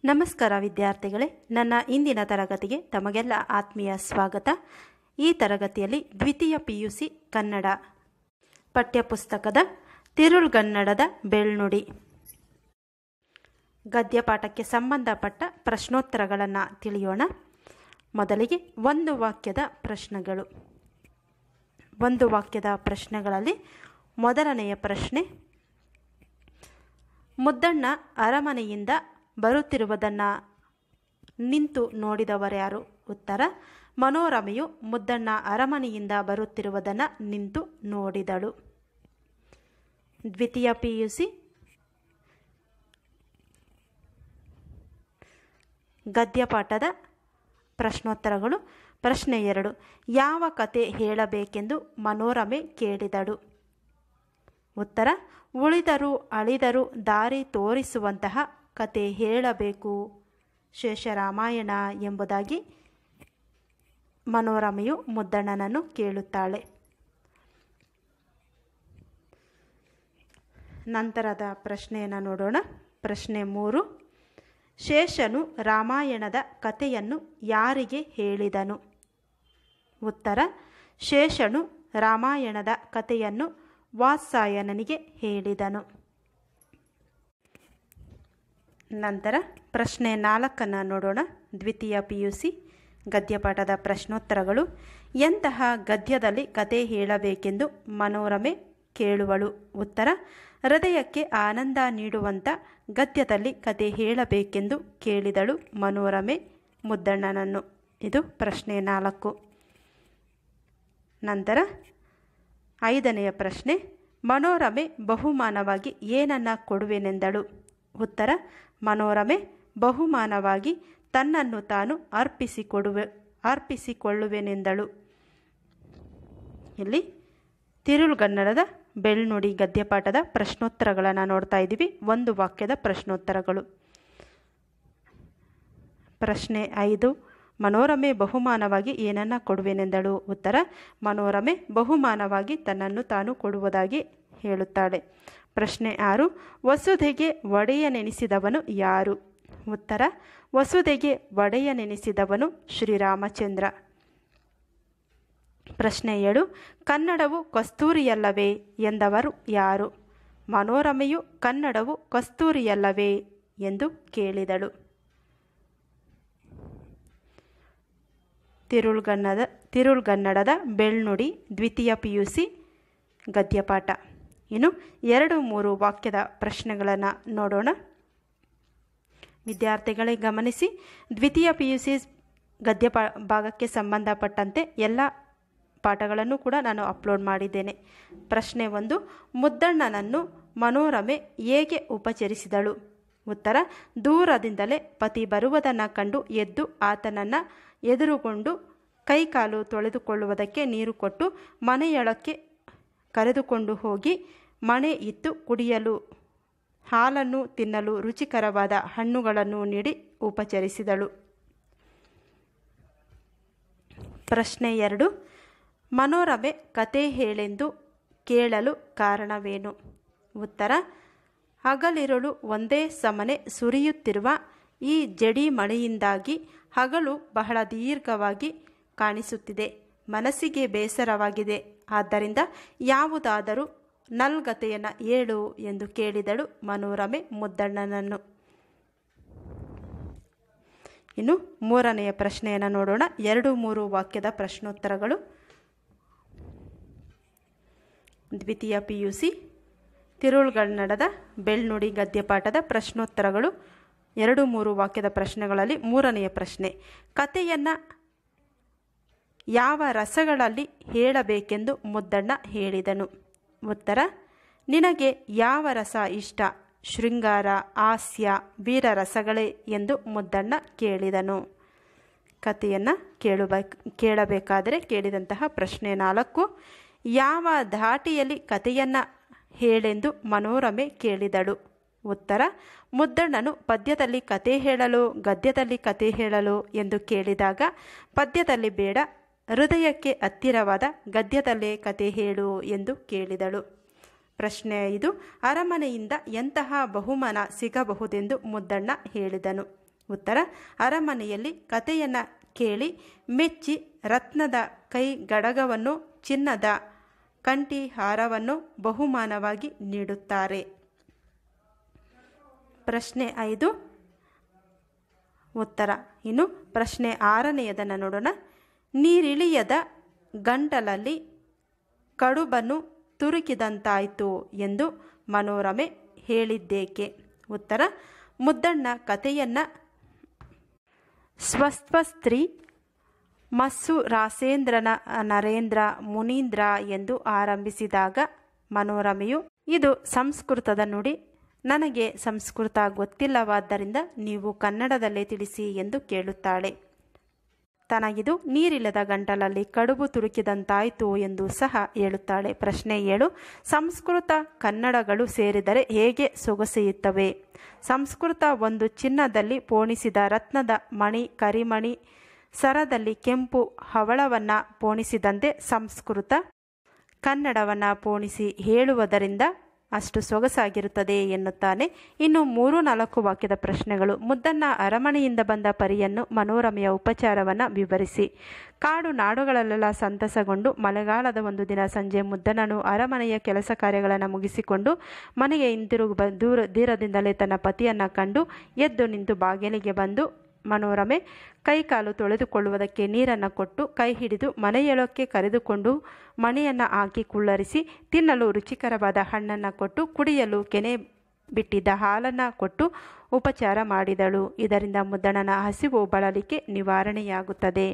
ನಮಸ್ಕಾರ ವಿದ್ಯಾರ್ಥಿಗಳೇ ನನ್ನ ಇಂದಿನ ತರಗತಿಗೆ ತಮಗೆಲ್ಲ ಆತ್ಮೀಯ ಸ್ವಾಗತ ಈ ತರಗತಿಯಲ್ಲಿ ದ್ವಿತೀಯ ಪಿಯುಸಿ ಕನ್ನಡ ಪಠ್ಯಪುಸ್ತಕದ ತಿರುಳ್ಗನ್ನಡದ ಬೆಳ್ನುಡಿ ಗದ್ಯಪಾಠಕ್ಕೆ ಸಂಬಂಧಪಟ್ಟ ಪ್ರಶ್ನೋತ್ತರಗಳನ್ನು ತಿಳಿಯೋಣ ಮೊದಲಿಗೆ ಒಂದು ವಾಕ್ಯದ ಪ್ರಶ್ನೆಗಳು ಒಂದು ವಾಕ್ಯದ ಪ್ರಶ್ನೆಗಳಲ್ಲಿ ಮೊದಲನೆಯ ಪ್ರಶ್ನೆ ಮುದ್ದಣ್ಣ ಅರಮನೆಯಿಂದ ಬರುತ್ತಿರುವುದನ್ನು ನಿಂತು ನೋಡಿದವರ್ಯಾರು ಉತ್ತರ ಮನೋರಮೆಯು ಮುದ್ದಣ್ಣ ಅರಮನೆಯಿಂದ ಬರುತ್ತಿರುವುದನ್ನು ನಿಂತು ನೋಡಿದಳು ದ್ವಿತೀಯ ಪಿ ಯು ಸಿ ಗದ್ಯಪಾಠದ ಪ್ರಶ್ನೋತ್ತರಗಳು ಪ್ರಶ್ನೆ ಎರಡು ಯಾವ ಕತೆ ಹೇಳಬೇಕೆಂದು ಮನೋರಮೆ ಕೇಳಿದಳು ಉತ್ತರ ಉಳಿದರು ಅಳಿದರು ದಾರಿ ತೋರಿಸುವಂತಹ ಕತೆ ಹೇಳಬೇಕು ಶೇಷರಾಮಾಯಣ ಎಂಬುದಾಗಿ ಮನೋರಮೆಯು ಮುದ್ದಣ್ಣನನ್ನು ಕೇಳುತ್ತಾಳೆ ನಂತರದ ಪ್ರಶ್ನೆಯನ್ನು ನೋಡೋಣ ಪ್ರಶ್ನೆ ಮೂರು ಶೇಷನು ರಾಮಾಯಣದ ಕಥೆಯನ್ನು ಯಾರಿಗೆ ಹೇಳಿದನು ಉತ್ತರ ಶೇಷನು ರಾಮಾಯಣದ ಕಥೆಯನ್ನು ವಾತ್ಸಾಯನನಿಗೆ ಹೇಳಿದನು ನಂತರ ಪ್ರಶ್ನೆ ನಾಲ್ಕನ್ನು ನೋಡೋಣ ದ್ವಿತೀಯ ಪಿ ಯು ಸಿ ಗದ್ಯಪಾಠದ ಪ್ರಶ್ನೋತ್ತರಗಳು ಎಂತಹ ಗದ್ಯದಲ್ಲಿ ಕತೆ ಹೇಳಬೇಕೆಂದು ಮನೋರಮೆ ಕೇಳುವಳು ಉತ್ತರ ಹೃದಯಕ್ಕೆ ಆನಂದ ನೀಡುವಂಥ ಗದ್ಯದಲ್ಲಿ ಕತೆ ಹೇಳಬೇಕೆಂದು ಕೇಳಿದಳು ಮನೋರಮೆ ಮುದ್ದಣ್ಣನನ್ನು ಇದು ಪ್ರಶ್ನೆ ನಾಲ್ಕು ನಂತರ ಐದನೆಯ ಪ್ರಶ್ನೆ ಮನೋರಮೆ ಬಹುಮಾನವಾಗಿ ಏನನ್ನ ಕೊಡುವೆನೆಂದಳು ಉತ್ತರ ಮನೋರಮೆ ಬಹುಮಾನವಾಗಿ ತನ್ನನ್ನು ತಾನು ಅರ್ಪಿಸಿಕೊಡುವೆ ಅರ್ಪಿಸಿಕೊಳ್ಳುವೆನೆಂದಳು ಇಲ್ಲಿ ತಿರುಳುಗನ್ನಡದ ಬೆಳ್ನುಡಿ ಗದ್ಯಪಾಠದ ಪ್ರಶ್ನೋತ್ತರಗಳನ್ನು ನೋಡ್ತಾ ಇದ್ದೀವಿ ಒಂದು ವಾಕ್ಯದ ಪ್ರಶ್ನೋತ್ತರಗಳು ಪ್ರಶ್ನೆ ಐದು ಮನೋರಮೆ ಬಹುಮಾನವಾಗಿ ಏನನ್ನ ಕೊಡುವೆನೆಂದಳು ಉತ್ತರ ಮನೋರಮೆ ಬಹುಮಾನವಾಗಿ ತನ್ನನ್ನು ತಾನು ಕೊಡುವುದಾಗಿ ಹೇಳುತ್ತಾಳೆ ಪ್ರಶ್ನೆ ಆರು ವಸುಧೆಗೆ ಒಡೆಯನೆನಿಸಿದವನು ಯಾರು ಉತ್ತರ ವಸುಧೆಗೆ ಒಡೆಯನೆನಿಸಿದವನು ಶ್ರೀರಾಮಚಂದ್ರ ಪ್ರಶ್ನೆ ಏಳು ಕನ್ನಡವು ಕಸ್ತೂರಿಯಲ್ಲವೇ ಎಂದವರು ಯಾರು ಮನೋರಮೆಯು ಕನ್ನಡವು ಕಸ್ತೂರಿಯಲ್ಲವೇ ಎಂದು ಕೇಳಿದಳು ತಿರುಳ್ಗನ್ನದ ತಿರುಳ್ಗನ್ನಡದ ಬೆಳ್ನುಡಿ ದ್ವಿತೀಯ ಪಿ ಯು ಸಿ ಗದ್ಯಪಾಠ ಇನ್ನು ಎರಡು ಮೂರು ವಾಕ್ಯದ ಪ್ರಶ್ನೆಗಳನ್ನು ನೋಡೋಣ ವಿದ್ಯಾರ್ಥಿಗಳೇ ಗಮನಿಸಿ ದ್ವಿತೀಯ ಪಿ ಯು ಸಿ ಗದ್ಯ ಪಾ ಭಾಗಕ್ಕೆ ಸಂಬಂಧಪಟ್ಟಂತೆ ಎಲ್ಲ ಪಾಠಗಳನ್ನು ಕೂಡ ನಾನು ಅಪ್ಲೋಡ್ ಮಾಡಿದ್ದೇನೆ ಪ್ರಶ್ನೆ ಒಂದು ಮುದ್ದಣ್ಣನನ್ನು ಮನೋರಮೆ ಹೇಗೆ ಉಪಚರಿಸಿದಳು ಉತ್ತರ ದೂರದಿಂದಲೇ ಪತಿ ಬರುವುದನ್ನು ಕಂಡು ಎದ್ದು ಆತನನ್ನು ಎದುರುಗೊಂಡು ಕೈಕಾಲು ತೊಳೆದುಕೊಳ್ಳುವುದಕ್ಕೆ ನೀರು ಕೊಟ್ಟು ಮನೆಯೊಳಕ್ಕೆ ಕರೆದುಕೊಂಡು ಹೋಗಿ ಮಣೆ ಇತ್ತು ಕುಡಿಯಲು ಹಾಲನ್ನು ತಿನ್ನಲು ರುಚಿಕರವಾದ ಹಣ್ಣುಗಳನ್ನು ನೀಡಿ ಉಪಚರಿಸಿದಳು ಪ್ರಶ್ನೆ ಎರಡು ಮನೋರಮೆ ಕತೆ ಹೇಳೆಂದು ಕೇಳಲು ಕಾರಣವೇನು ಉತ್ತರ ಹಗಲಿರುಳು ಒಂದೇ ಸಮನೆ ಸುರಿಯುತ್ತಿರುವ ಈ ಜಡಿ ಮಳೆಯಿಂದಾಗಿ ಹಗಲು ಬಹಳ ದೀರ್ಘವಾಗಿ ಕಾಣಿಸುತ್ತಿದೆ ಮನಸ್ಸಿಗೆ ಬೇಸರವಾಗಿದೆ ಆದ್ದರಿಂದ ಯಾವುದಾದರೂ ನಲ್ಗತೆಯನ್ನು ಹೇಳು ಎಂದು ಕೇಳಿದಳು ಮನೋರಮೆ ಮುದ್ದಣ್ಣನನ್ನು ಇನ್ನು ಮೂರನೆಯ ಪ್ರಶ್ನೆಯನ್ನು ನೋಡೋಣ ಎರಡು ಮೂರು ವಾಕ್ಯದ ಪ್ರಶ್ನೋತ್ತರಗಳು ದ್ವಿತೀಯ ಪಿ ಯು ಸಿ ತಿರುಳುಗನ್ನಡದ ಬೆಳ್ನುಡಿ ಗದ್ಯಪಾಠದ ಪ್ರಶ್ನೋತ್ತರಗಳು ಎರಡು ಮೂರು ವಾಕ್ಯದ ಪ್ರಶ್ನೆಗಳಲ್ಲಿ ಮೂರನೆಯ ಪ್ರಶ್ನೆ ಕಥೆಯನ್ನು ಯಾವ ರಸಗಳಲ್ಲಿ ಹೇಳಬೇಕೆಂದು ಮುದ್ದಣ್ಣ ಹೇಳಿದನು ಉತ್ತರ ನಿನಗೆ ಯಾವ ರಸ ಇಷ್ಟ ಶೃಂಗಾರ ಹಾಸ್ಯ ವೀರರಸಗಳೇ ಎಂದು ಮುದ್ದಣ್ಣ ಕೇಳಿದನು ಕಥೆಯನ್ನು ಕೇಳಬೇಕು ಕೇಳಬೇಕಾದರೆ ಕೇಳಿದಂತಹ ಪ್ರಶ್ನೆ ನಾಲ್ಕು ಯಾವ ಧಾಟಿಯಲ್ಲಿ ಕಥೆಯನ್ನು ಹೇಳೆಂದು ಮನೋರಮೆ ಕೇಳಿದಳು ಉತ್ತರ ಮುದ್ದಣ್ಣನು ಪದ್ಯದಲ್ಲಿ ಕತೆ ಹೇಳಲು ಗದ್ಯದಲ್ಲಿ ಕತೆ ಹೇಳಲು ಎಂದು ಕೇಳಿದಾಗ ಪದ್ಯದಲ್ಲಿ ಬೇಡ ಹೃದಯಕ್ಕೆ ಹತ್ತಿರವಾದ ಗದ್ಯದಲ್ಲೇ ಕತೆ ಹೇಳು ಎಂದು ಕೇಳಿದಳು ಪ್ರಶ್ನೆ ಐದು ಅರಮನೆಯಿಂದ ಎಂತಹ ಬಹುಮಾನ ಸಿಗಬಹುದೆಂದು ಮುದ್ದಣ್ಣ ಹೇಳಿದನು ಉತ್ತರ ಅರಮನೆಯಲ್ಲಿ ಕಥೆಯನ್ನು ಕೇಳಿ ಮೆಚ್ಚಿ ರತ್ನದ ಕೈ ಗಡಗವನ್ನು ಚಿನ್ನದ ಕಂಠಿ ಹಾರವನ್ನು ಬಹುಮಾನವಾಗಿ ನೀಡುತ್ತಾರೆ ಪ್ರಶ್ನೆ ಐದು ಉತ್ತರ ಇನ್ನು ಪ್ರಶ್ನೆ ಆರನೆಯದನ್ನು ನೋಡೋಣ ನೀರಿಳಿಯದ ಗಂಟಲಲ್ಲಿ ಕಡುಬನ್ನು ತುರುಕಿದಂತಾಯಿತು ಎಂದು ಮನೋರಮೆ ಹೇಳಿದ್ದೇಕೆ ಉತ್ತರ ಮುದ್ದಣ್ಣ ಕಥೆಯನ್ನು ಸ್ವಸ್ವಸ್ತ್ರೀ ಮಸ್ಸು ರಾಸೇಂದ್ರನ ನರೇಂದ್ರ ಮುನೀಂದ್ರ ಎಂದು ಆರಂಭಿಸಿದಾಗ ಮನೋರಮೆಯು ಇದು ಸಂಸ್ಕೃತದ ನುಡಿ ನನಗೆ ಸಂಸ್ಕೃತ ಗೊತ್ತಿಲ್ಲವಾದ್ದರಿಂದ ನೀವು ಕನ್ನಡದಲ್ಲೇ ತಿಳಿಸಿ ಎಂದು ಕೇಳುತ್ತಾಳೆ ತನಗಿದು ನೀರಿಲ್ಲದ ಗಂಟಲಲ್ಲಿ ಕಡುಬು ತುರುಕಿದಂತಾಯಿತು ಎಂದು ಸಹ ಹೇಳುತ್ತಾಳೆ ಪ್ರಶ್ನೆ ಏಳು ಸಂಸ್ಕೃತ ಕನ್ನಡಗಳು ಸೇರಿದರೆ ಹೇಗೆ ಸೊಗಸೆಯುತ್ತವೆ ಸಂಸ್ಕೃತ ಒಂದು ಚಿನ್ನದಲ್ಲಿ ಪೋಣಿಸಿದ ರತ್ನದ ಮಣಿ ಕರಿಮಣಿ ಸರದಲ್ಲಿ ಕೆಂಪು ಹವಳವನ್ನು ಪೋಣಿಸಿದಂತೆ ಸಂಸ್ಕೃತ ಕನ್ನಡವನ್ನು ಪೋಣಿಸಿ ಹೇಳುವುದರಿಂದ ಅಷ್ಟು ಸೊಗಸಾಗಿರುತ್ತದೆ ಎನ್ನುತ್ತಾನೆ ಇನ್ನು ಮೂರು ನಾಲ್ಕು ವಾಕ್ಯದ ಪ್ರಶ್ನೆಗಳು ಮುದ್ದನ್ನ ಅರಮನೆಯಿಂದ ಬಂದ ಪರಿಯನ್ನು ಮನೋರಮೆಯ ಉಪಚಾರವನ್ನು ವಿವರಿಸಿ ಕಾಡು ನಾಡುಗಳಲ್ಲೆಲ್ಲ ಸಂತಸಗೊಂಡು ಮಳೆಗಾಲದ ಒಂದು ದಿನ ಸಂಜೆ ಮುದ್ದನನು ಅರಮನೆಯ ಕೆಲಸ ಕಾರ್ಯಗಳನ್ನು ಮುಗಿಸಿಕೊಂಡು ಮನೆಗೆ ಹಿಂತಿರುಗಿ ಬ ದೂರ ದೂರದಿಂದಲೇ ತನ್ನ ಪತಿಯನ್ನು ಕಂಡು ಎದ್ದು ನಿಂತು ಬಾಗಿಲಿಗೆ ಬಂದು ಮನೋರಮೆ ಕೈಕಾಲು ತೊಳೆದುಕೊಳ್ಳುವುದಕ್ಕೆ ನೀರನ್ನು ಕೊಟ್ಟು ಕೈ ಹಿಡಿದು ಮನೆಯೊಳಕ್ಕೆ ಕರೆದುಕೊಂಡು ಮಣೆಯನ್ನು ಹಾಕಿ ಕುಳ್ಳರಿಸಿ ತಿನ್ನಲು ರುಚಿಕರವಾದ ಹಣ್ಣನ್ನು ಕೊಟ್ಟು ಕುಡಿಯಲು ಕೆನೆ ಬಿಟ್ಟಿದ್ದ ಹಾಲನ್ನು ಕೊಟ್ಟು ಉಪಚಾರ ಮಾಡಿದಳು ಇದರಿಂದ ಮುದ್ದಣನ ಹಸಿವು ಬಳಲಿಕೆ ನಿವಾರಣೆಯಾಗುತ್ತದೆ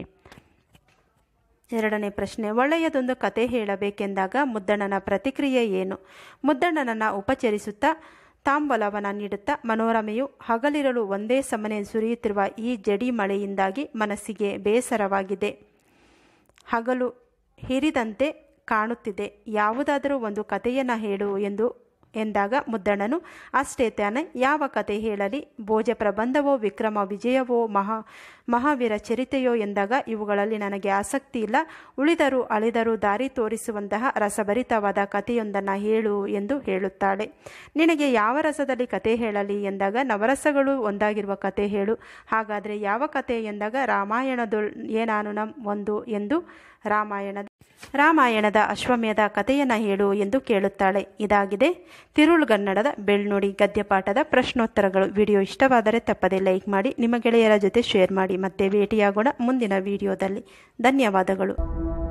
ಎರಡನೇ ಪ್ರಶ್ನೆ ಒಳ್ಳೆಯದೊಂದು ಕತೆ ಹೇಳಬೇಕೆಂದಾಗ ಮುದ್ದಣ್ಣನ ಪ್ರತಿಕ್ರಿಯೆ ಏನು ಮುದ್ದಣ್ಣನನ್ನು ಉಪಚರಿಸುತ್ತಾ ತಾಂಬಲವನ ನೀಡುತ್ತಾ ಮನೋರಮೆಯು ಹಗಲಿರಲು ಒಂದೇ ಸಮನೆ ಸುರಿಯುತ್ತಿರುವ ಈ ಜಡಿ ಮಳೆಯಿಂದಾಗಿ ಮನಸ್ಸಿಗೆ ಬೇಸರವಾಗಿದೆ ಹಗಲು ಹಿರಿದಂತೆ ಕಾಣುತ್ತಿದೆ ಯಾವುದಾದರೂ ಒಂದು ಕಥೆಯನ್ನು ಹೇಳು ಎಂದು ಎಂದಾಗ ಮುದ್ದಣ್ಣನು ಅಷ್ಟೇ ತಾನೆ ಯಾವ ಕತೆ ಹೇಳಲಿ ಭೋಜ ಪ್ರಬಂಧವೋ ವಿಕ್ರಮ ವಿಜಯವೋ ಮಹಾ ಮಹಾವೀರ ಚರಿತೆಯೋ ಎಂದಾಗ ಇವುಗಳಲ್ಲಿ ನನಗೆ ಆಸಕ್ತಿ ಇಲ್ಲ ಉಳಿದರೂ ಅಳಿದರೂ ದಾರಿ ತೋರಿಸುವಂತಹ ರಸಭರಿತವಾದ ಕಥೆಯೊಂದನ್ನು ಹೇಳು ಎಂದು ಹೇಳುತ್ತಾಳೆ ನಿನಗೆ ಯಾವ ರಸದಲ್ಲಿ ಕತೆ ಹೇಳಲಿ ಎಂದಾಗ ನವರಸಗಳು ಒಂದಾಗಿರುವ ಕತೆ ಹೇಳು ಹಾಗಾದರೆ ಯಾವ ಕತೆ ಎಂದಾಗ ರಾಮಾಯಣದೊಳ್ ಏನಾನು ನಮ್ ಒಂದು ಎಂದು ರಾಮಾಯಣದ ರಾಮಾಯಣದ ಅಶ್ವಮೇಧ ಕಥೆಯನ್ನು ಹೇಳು ಎಂದು ಕೇಳುತ್ತಾಳೆ ಇದಾಗಿದೆ ತಿರುಳುಗನ್ನಡದ ಬೆಳ್ನುಡಿ ಗದ್ಯಪಾಠದ ಪ್ರಶ್ನೋತ್ತರಗಳು ವಿಡಿಯೋ ಇಷ್ಟವಾದರೆ ತಪ್ಪದೆ ಲೈಕ್ ಮಾಡಿ ನಿಮ್ಮ ಗೆಳೆಯರ ಜೊತೆ ಶೇರ್ ಮಾಡಿ ಮತ್ತೆ ಭೇಟಿಯಾಗೋಣ ಮುಂದಿನ ವಿಡಿಯೋದಲ್ಲಿ ಧನ್ಯವಾದಗಳು